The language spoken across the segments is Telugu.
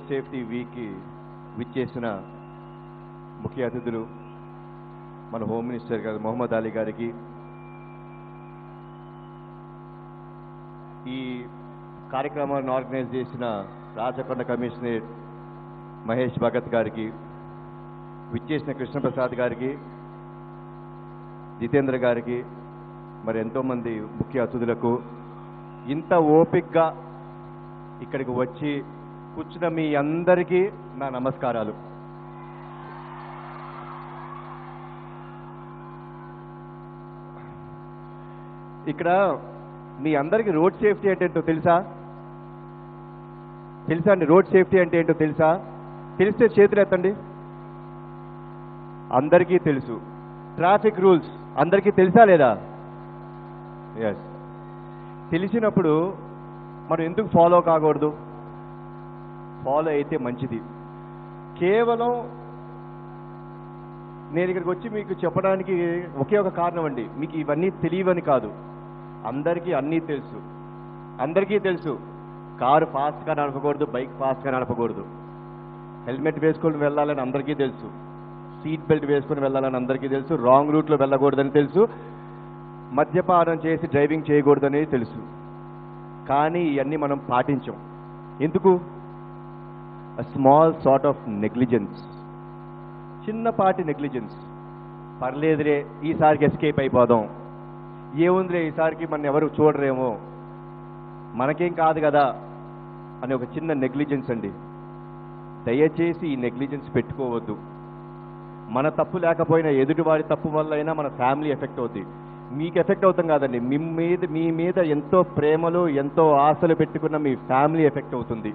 సేఫ్టీ వీక్కి విచ్చేసిన ముఖ్య అతిథులు మన హోమ్ మినిస్టర్ గారు మొహమ్మద్ అలీ గారికి ఈ కార్యక్రమాన్ని ఆర్గనైజ్ చేసిన రాచకొండ కమిషనరేట్ మహేష్ భగత్ గారికి విచ్చేసిన కృష్ణప్రసాద్ గారికి జితేంద్ర గారికి మరి ఎంతోమంది ముఖ్య అతిథులకు ఇంత ఓపిక్గా ఇక్కడికి వచ్చి కూర్చున్న మీ అందరికీ నా నమస్కారాలు ఇక్కడ మీ అందరికీ రోడ్ సేఫ్టీ అంటే ఏంటో తెలుసా తెలుసా అండి రోడ్ సేఫ్టీ అంటే ఏంటో తెలుసా తెలిస్తే చేతులు ఎత్తండి అందరికీ తెలుసు ట్రాఫిక్ రూల్స్ అందరికీ తెలుసా లేదా ఎస్ తెలిసినప్పుడు మనం ఎందుకు ఫాలో కాకూడదు ఫాలో అయితే మంచిది కేవలం నేను ఇక్కడికి వచ్చి మీకు చెప్పడానికి ఒకే ఒక కారణం అండి మీకు ఇవన్నీ తెలియవని కాదు అందరికీ అన్నీ తెలుసు అందరికీ తెలుసు కారు ఫాస్ట్గా నడపకూడదు బైక్ ఫాస్ట్గా నడపకూడదు హెల్మెట్ వేసుకొని వెళ్ళాలని అందరికీ తెలుసు సీట్ బెల్ట్ వేసుకొని వెళ్ళాలని అందరికీ తెలుసు రాంగ్ రూట్లో వెళ్ళకూడదని తెలుసు మద్యపానం చేసి డ్రైవింగ్ చేయకూడదని తెలుసు కానీ ఇవన్నీ మనం పాటించాం ఎందుకు స్మాల్ సార్ట్ ఆఫ్ నెగ్లిజెన్స్ చిన్నపాటి నెగ్లిజెన్స్ పర్లేదులే ఈసారికి ఎస్కేప్ అయిపోదాం ఏముందిలే ఈసారికి మన ఎవరు చూడరేమో మనకేం కాదు కదా అని ఒక చిన్న నెగ్లిజెన్స్ అండి దయచేసి ఈ నెగ్లిజెన్స్ పెట్టుకోవద్దు మన తప్పు లేకపోయినా ఎదుటివారి తప్పు వల్ల అయినా మన ఫ్యామిలీ ఎఫెక్ట్ అవుద్ది మీకు ఎఫెక్ట్ అవుతాం కాదండి మీ మీద మీ మీద ఎంతో ప్రేమలు ఎంతో ఆశలు పెట్టుకున్న మీ ఫ్యామిలీ ఎఫెక్ట్ అవుతుంది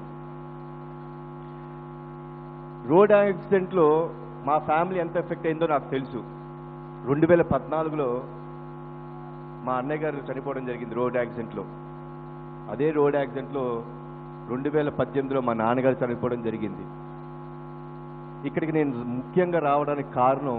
రోడ్ యాక్సిడెంట్లో మా ఫ్యామిలీ ఎంత ఎఫెక్ట్ అయిందో నాకు తెలుసు రెండు వేల పద్నాలుగులో మా అన్నయ్య గారు చనిపోవడం జరిగింది రోడ్ యాక్సిడెంట్లో అదే రోడ్ యాక్సిడెంట్లో రెండు వేల పద్దెనిమిదిలో మా నాన్నగారు చనిపోవడం జరిగింది ఇక్కడికి నేను ముఖ్యంగా రావడానికి కారణం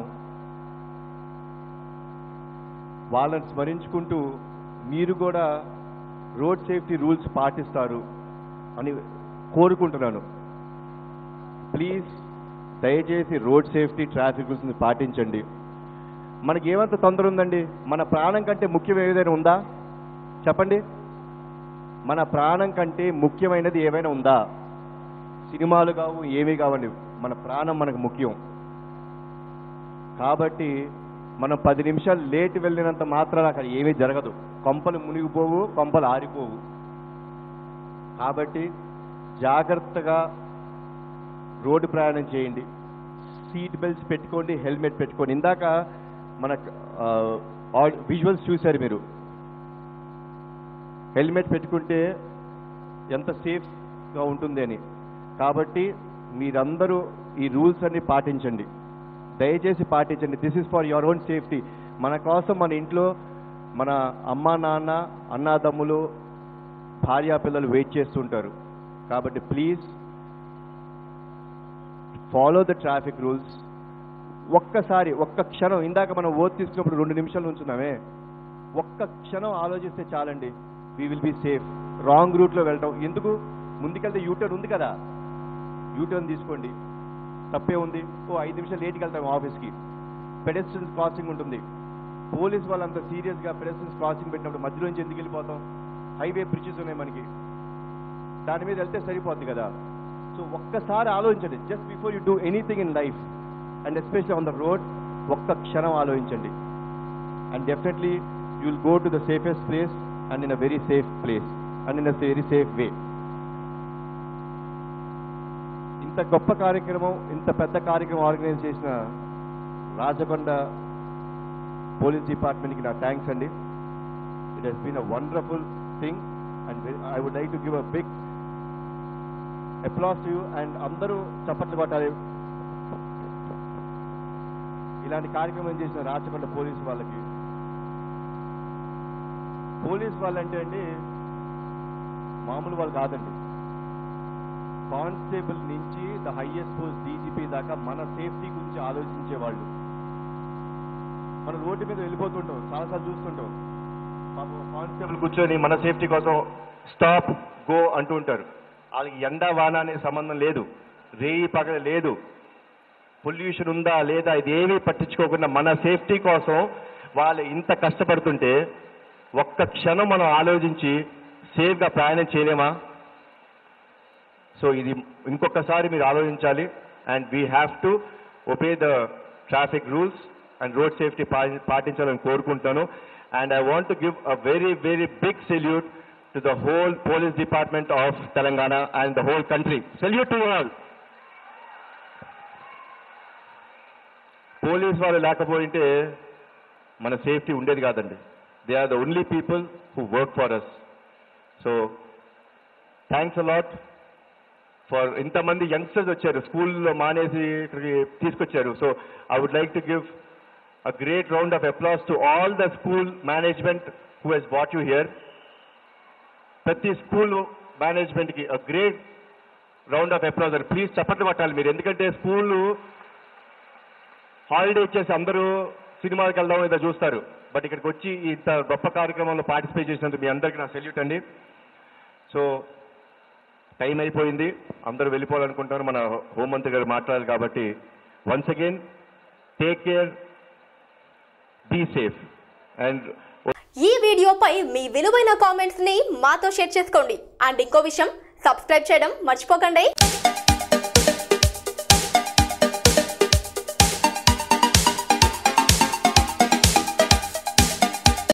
వాళ్ళని స్మరించుకుంటూ మీరు కూడా రోడ్ సేఫ్టీ రూల్స్ పాటిస్తారు అని కోరుకుంటున్నాను ప్లీజ్ దయచేసి రోడ్ సేఫ్టీ ట్రాఫిక్ రూల్స్ని పాటించండి మనకి ఏమంత తొందర ఉందండి మన ప్రాణం కంటే ముఖ్యం ఏదైనా ఉందా చెప్పండి మన ప్రాణం కంటే ముఖ్యమైనది ఏమైనా ఉందా సినిమాలు కావు ఏమీ కావండి మన ప్రాణం మనకు ముఖ్యం కాబట్టి మనం పది నిమిషాలు లేట్ వెళ్ళినంత మాత్రాన అక్కడ ఏమీ జరగదు కొంపలు మునిగిపోవు కొంపలు ఆరిపోవు కాబట్టి జాగ్రత్తగా రోడ్డు ప్రయాణం చేయండి సీట్ బెల్ట్స్ పెట్టుకోండి హెల్మెట్ పెట్టుకోండి ఇందాక మన విజువల్స్ చూశారు మీరు హెల్మెట్ పెట్టుకుంటే ఎంత సేఫ్గా ఉంటుంది అని కాబట్టి మీరందరూ ఈ రూల్స్ అన్ని పాటించండి దయచేసి పాటించండి this is for your own safety మన కోసం మన ఇంట్లో మన అమ్మ నాన్న అన్నాదమ్ములు భార్యా పిల్లలు వెయిట్ చేస్తుంటారు కాబట్టి please follow the traffic rules ఒక్కసారి ఒక్క క్షణం ఇందాక మనం ఓత్ తీసుకున్నప్పుడు రెండు నిమిషాలు ఉంచున్నామే ఒక్క క్షణం ఆలోచిస్తే చాలండి we will be safe wrong రూట్లో వెళ్ళటం ఎందుకు ముందుకెళ్తే యూటర్న్ ఉంది కదా యూటర్న్ తీసుకోండి తప్పే ఉంది ఓ ఐదు నిమిషాలు లేట్కి వెళ్తాం ఆఫీస్కి పెడెస్ట్రన్స్ క్రాసింగ్ ఉంటుంది పోలీస్ వాళ్ళంత సీరియస్గా పెడెస్ట్రన్స్ క్రాసింగ్ పెట్టినప్పుడు మధ్యలో నుంచి ఎందుకు వెళ్ళిపోతాం హైవే బ్రిడ్జెస్ ఉన్నాయి మనకి దాని మీద వెళ్తే సరిపోద్ది కదా సో ఒక్కసారి ఆలోచించండి just before you do anything in life and especially on the road ఒక్క క్షణం ఆలోచించండి and definitely you will go to the safest place and in a very safe place and in a very safe way ఇంత గొప్ప కార్యక్రమం ఇంత పెద్ద కార్యక్రమం ఆర్గనైజ్ చేసిన రాజకొండ పోలీస్ డిపార్ట్మెంట్కి నా థ్యాంక్స్ అండి it has been a wonderful thing and I would like to give a big applause to you and అందరూ చప్పట్లు కొట్టాలి ఇలాంటి కార్యక్రమం చేసిన రాచకొండ పోలీస్ వాళ్ళకి పోలీస్ వాళ్ళంటే అండి మామూలు వాళ్ళు కాదండి కానిస్టేబుల్ నుంచి ద హైయెస్ట్ పోస్ట్ డీజీపీ దాకా మన సేఫ్టీ గురించి ఆలోచించే వాళ్ళు మనం రోడ్డు మీద వెళ్ళిపోతుంటాం చాలాసార్లు చూస్తుంటాం పాపం కానిస్టేబుల్ కూర్చొని మన సేఫ్టీ కోసం స్టాప్ గో అంటూ ఉంటారు వాళ్ళకి ఎండ వాన అనే సంబంధం లేదు రేయి పగల లేదు పొల్యూషన్ ఉందా లేదా ఇదేమీ పట్టించుకోకుండా మన సేఫ్టీ కోసం వాళ్ళు ఇంత కష్టపడుతుంటే ఒక్క క్షణం మనం ఆలోచించి సేఫ్గా ప్రయాణం చేయలేమా సో ఇది ఇంకొకసారి మీరు ఆలోచించాలి and we have to obey the traffic rules and road safety పాటించాలని కోరుకుంటాను and I want to give a very very big salute to the whole police department of Telangana and the whole country salute to all police వాళ్ళు లేకపోయింటే మన సేఫ్టీ ఉండేది కాదండి they are the only people who work for us so thanks a lot for ఇంతమంది యంగ్స్టర్స్ వచ్చారు స్కూల్లో మానేసి ఇక్కడికి తీసుకొచ్చారు so I would like to give a great round of applause to all the school management who has brought you here ప్రతి స్కూల్ మేనేజ్మెంట్కి a great round of applause please చప్పట్లు పట్టాలి మీరు ఎందుకంటే స్కూల్ హాలిడే ఇచ్చేసి అందరూ సినిమాకి వెళ్దాం ఏదో చూస్తారు బట్ ఇక్కడికి వచ్చి ఇంత గొప్ప కార్యక్రమంలో పార్టిసిపేట్ చేసినందుకు మీ అందరికీ నా సెల్యూట్ అండి సో టైం అయిపోయింది అందరూ వెళ్ళిపోవాలనుకుంటారు మన హోంమంత్రి గారు మాట్లాడాలి కాబట్టి once again take care be safe and ఈ వీడియోపై మీ విలువైన కామెంట్స్ ని మాతో షేర్ చేసుకోండి అండ్ ఇంకో విషయం సబ్స్క్రైబ్ చేయడం మర్చిపోకండి